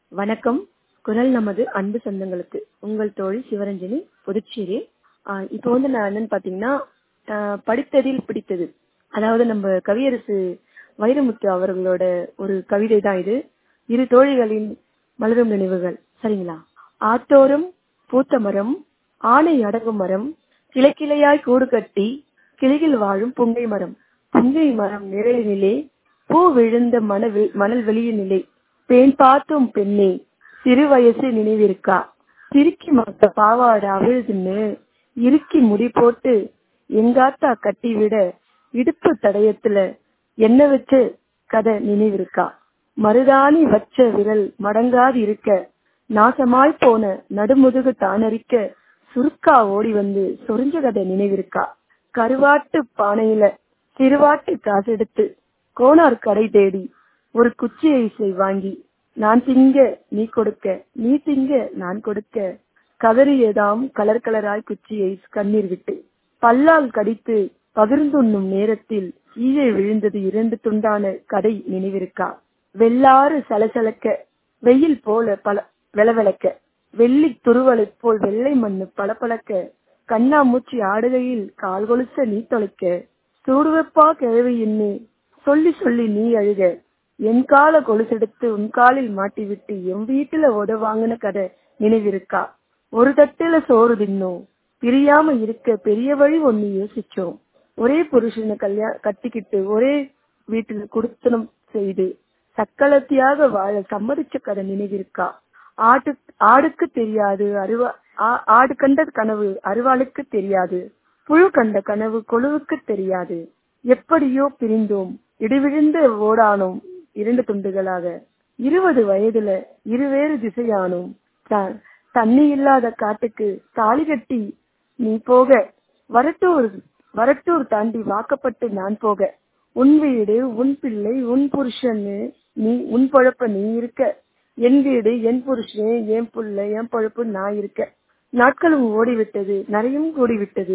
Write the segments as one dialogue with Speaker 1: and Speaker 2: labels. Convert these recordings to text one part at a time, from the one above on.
Speaker 1: வணக்கம் குரல் நமது அன்பு சொந்தங்களுக்கு உங்கள் தோழி சிவரஞ்சனி புதுச்சேரி ஆஹ் இப்போ வந்து நான் என்னன்னு பாத்தீங்கன்னா ஆஹ் படித்ததில் பிடித்தது அதாவது நம்ம கவியரசு வைரமுத்து அவர்களோட ஒரு கவிதை தான் இது இரு தோழிகளின் மலரும் நினைவுகள் சரிங்களா ஆத்தோறும் பூத்த மரம் ஆணை அடங்கும் மரம் கிளை கிளையாய் கூடு கட்டி கிளையில் வாழும் புங்கை மரம் புங்கை மரம் நிழலினிலே பூ விழுந்த மணவெ- மணல் வெளியினிலே பேன் பார்த்தும் பெண்ணே சிறு வயசு நினைவிருக்கா சிரிக்கி மத்த பாவாட அவிழ்துன்னு இறுக்கி முடி போட்டு எங்காத்தா கட்டி விட இடுப்பு தடயத்துல என்ன வச்சு கதை நினைவிருக்கா மருதாணி வச்ச விரல் மடங்காது இருக்க நாசமாய் போன நடுமுதுகு தானரிக்க சுருக்கா ஓடி வந்து சொரிஞ்ச கதை நினைவிருக்கா கருவாட்டு பானையில சிறுவாட்டு காசெடுத்து கோனார் கடை தேடி ஒரு குச்சி ஐஸை வாங்கி நான் திங்க நீ கொடுக்க நீ திங்க நான் கொடுக்க கதறியதாம் கலர் கலராய் குச்சி ஐஸ் கண்ணீர் விட்டு பல்லால் கடித்து பகிர்ந்துண்ணும் நேரத்தில் கீழே விழுந்தது இரண்டு துண்டான கதை நினைவிருக்கா வெள்ளாறு சலசலக்க வெயில் போல பல வெளவெளக்க வெள்ளி துருவலைப் போல் வெள்ளை மண்ணு பளபளக்க கண்ணாமூச்சி ஆடுகையில் கால் கொலுச நீ தொலைக்க சூடுவெப்பா கிழவி என்ன சொல்லி சொல்லி நீ அழுக என் கால கொலுசெடுத்து உன் காலில் மாட்டிவிட்டு என் வீட்டுல உத வாங்கின கதை நினைவிருக்கா ஒரு தட்டுல சோறு தின்னோம் பிரியாம இருக்க பெரிய வழி ஒண்ணு யோசிச்சோம் ஒரே புருஷனை கல்யா கட்டிக்கிட்டு ஒரே வீட்டுல குடுத்தனம் செய்து சக்களத்தியாக வாழ சம்மதிச்ச கதை நினைவிருக்கா ஆட்டு ஆடுக்கு தெரியாது அருவா ஆ- ஆடு கண்ட கனவு அருவாளுக்கு தெரியாது புழு கண்ட கனவு கொழுவுக்கு தெரியாது எப்படியோ பிரிந்தோம் இடிவிழுந்த ஓடானோம் இரண்டு துண்டுகளாக இருபது வயதுல இருவேறு திசையானோம் த- தண்ணி இல்லாத காட்டுக்கு தாலி கட்டி நீ போக வரட்டூர் வரட்டூர் தாண்டி வாக்கப்பட்டு நான் போக உன் வீடு உன் பிள்ளை உன் புருஷன்னு நீ உன் பொழப்ப நீ இருக்க என் வீடு என் புருஷன் என் புள்ள என் பொழப்பு நான் இருக்க நாட்களும் ஓடிவிட்டது நிறையும் கூடிவிட்டது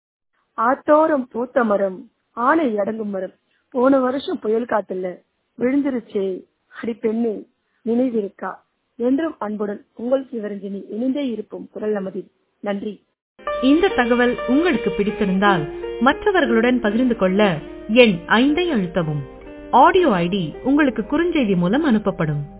Speaker 1: ஆத்தோரம் பூத்த மரம் ஆனை அடங்கும் மரம் போன வருஷம் புயல் காத்துல விழுந்துருச்சே அடி பெண்ணே நினைவிருக்கா என்றும் அன்புடன் உங்கள் சிவரஞ்சனி இணைந்தே இருப்போம் குரல் நமதி நன்றி
Speaker 2: இந்த தகவல் உங்களுக்கு பிடித்திருந்தால் மற்றவர்களுடன் பகிர்ந்து கொள்ள எண் ஐந்தை அழுத்தவும் ஆடியோ ஐடி உங்களுக்கு குறுஞ்செய்தி மூலம் அனுப்பப்படும்